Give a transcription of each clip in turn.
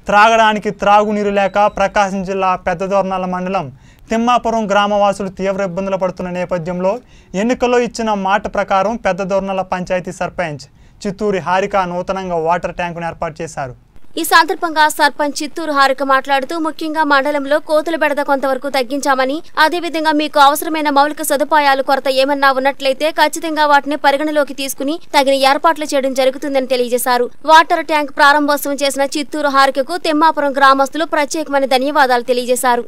త్రాగడానికి త్రాగునీరు లేక ప్రకాశం జిల్లా పెద్దదోర్నాల మండలం తిమ్మాపురం గ్రామవాసులు తీవ్ర ఇబ్బందులు పడుతున్న నేపథ్యంలో ఎన్నికల్లో ఇచ్చిన మాట ప్రకారం పెద్దదోర్నాల పంచాయతీ సర్పంచ్ చిత్తూరి హారిక నూతనంగా వాటర్ ట్యాంకును ఏర్పాటు చేశారు ఈ సందర్భంగా సర్పంచ్ చిత్తూరు హారిక మాట్లాడుతూ ముఖ్యంగా మండలంలో కోతుల బెడద కొంతవరకు తగ్గించామని అదేవిధంగా మీకు అవసరమైన మౌలిక సదుపాయాలు కొరత ఏమన్నా ఉన్నట్లయితే ఖచ్చితంగా వాటిని పరిగణలోకి తీసుకుని తగిన ఏర్పాట్లు చేయడం జరుగుతుందని తెలియజేశారు వాటర్ ట్యాంక్ ప్రారంభోత్సవం చేసిన చిత్తూరు హారికకు తిమ్మాపురం గ్రామస్తులు ప్రత్యేకమైన ధన్యవాదాలు తెలియజేశారు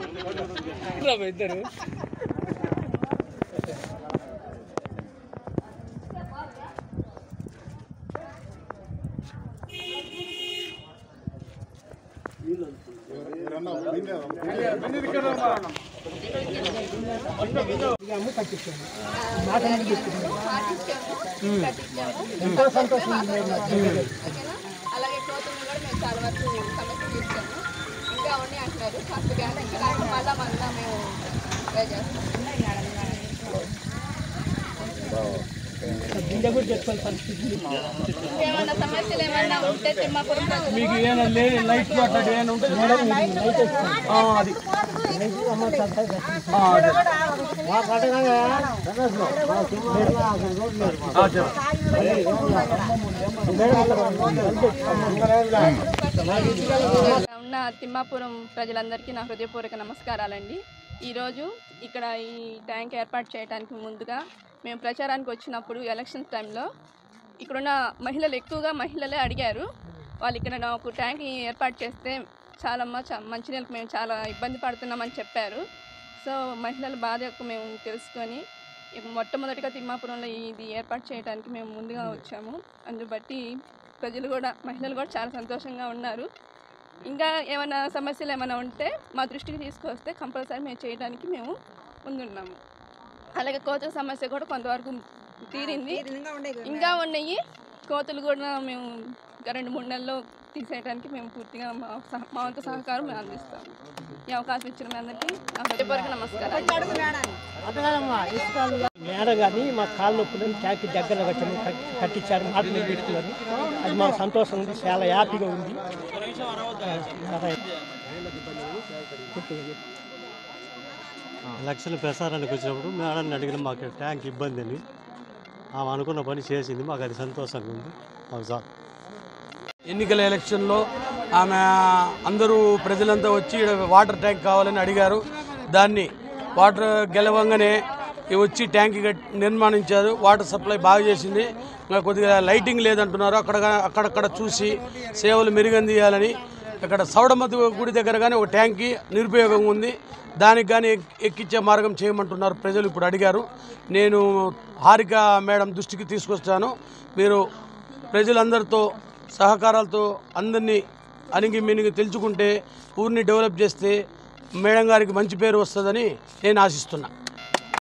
అలాగే కోతులను కూడా మేము చాలా వరకు సమస్య తీర్చాము ఇంకా అవన్నీ అంటున్నారు కాస్త గ్యాస్ ఇంకా మళ్ళీ మళ్ళీ మేము ట్రై చేస్తాం ఏమైనా సమస్యలు ఏమైనా ఉంటే తిమ్మాపురం ప్రజలు మీకు ఏమైనా లేదు లైట్ అట్లాంటి ఏమైనా ఉంటే మేడం ఆ, అది ఆ, అదే. ఆ, చెప్పు. ఉన్న తిమ్మాపురం ప్రజలందరికీ నా హృదయపూర్వక నమస్కారాలండి ఈరోజు ఇక్కడ ఈ ట్యాంక్ ఏర్పాటు చేయడానికి ముందుగా మేము ప్రచారానికి వచ్చినప్పుడు ఎలక్షన్ టైంలో ఇక్కడున్న మహిళలు ఎక్కువగా మహిళలే అడిగారు వాళ్ళు ఇక్కడ నాకు ట్యాంక్ ఏర్పాటు చేస్తే చాలా చ మంచినీళ్ళకి మేము చాలా ఇబ్బంది పడుతున్నామని చెప్పారు సో మహిళల బాధ యొక్క మేము తెలుసుకొని ఇక మొట్టమొదటిగా తిమ్మాపురంలో ఇది ఏర్పాటు చేయడానికి మేము ముందుగా వచ్చాము అందును బట్టి ప్రజలు కూడా మహిళలు కూడా చాలా సంతోషంగా ఉన్నారు ఇంకా ఏమైనా సమస్యలు ఏమైనా ఉంటే మా దృష్టికి తీసుకొస్తే కంపల్సరీ మేము చేయడానికి మేము ముందున్నాము అలాగే కోతుల సమస్య కూడా కొంతవరకు తీరింది ఇంకా ఉన్నాయి కోతులు కూడా మేము ఇంకా రెండు మూడు నెలల్లో తీసేయడానికి మేము పూర్తిగా మా సహ- మా వంతు సహకారం మేము అందిస్తాం ఈ అవకాశం ఇచ్చిన మీ అందరికీ నా హృదయపూర్వక నమస్కారం మేడ కానీ మా కాళ్ళ నొప్పులను ట్యాంక్ దగ్గర కట్టాము కట్- కట్టించారు మార్పులు పెట్టుకున్నారు అది మాకు సంతోషం ఉంది చాలా హ్యాపీగా ఉంది లక్షల ప్రసారానికి వచ్చినప్పుడు మేడాన్ని అడిగిన మాకు ట్యాంక్ ఇబ్బంది అని ఆమె అనుకున్న పని చేసింది మాకు అది సంతోషంగా ఉంది మాకు చాలు ఎన్నికల ఎలక్షన్లో ఆమె అందరూ ప్రజలంతా వచ్చి ఈడ వాటర్ ట్యాంక్ కావాలని అడిగారు దాన్ని వాటర్ గెలవంగానే ఈ వచ్చి ట్యాంక్ కట్- నిర్మాణించారు వాటర్ సప్లై బాగా చేసింది ఇంకా కొద్దిగా లైటింగ్ లేదంటున్నారు అక్కడ అక్కడక్కడ చూసి సేవలు మెరుగందియాలని ఇక్కడ సౌడమతి గుడి దగ్గర కానీ ఒక ట్యాంక్కి నిరుపయోగంగా ఉంది దానికి కానీ ఎక్- ఎక్కించే మార్గం చేయమంటున్నారు ప్రజలు ఇప్పుడు అడిగారు నేను హారిక మేడం దృష్టికి తీసుకొస్తాను మీరు ప్రజలందరితో సహకారాలతో అందరినీ అణిగి మినిగి తెలుసుకుంటే ఊరిని డెవలప్ చేస్తే మేడం గారికి మంచి పేరు వస్తుందని నేను ఆశిస్తున్నా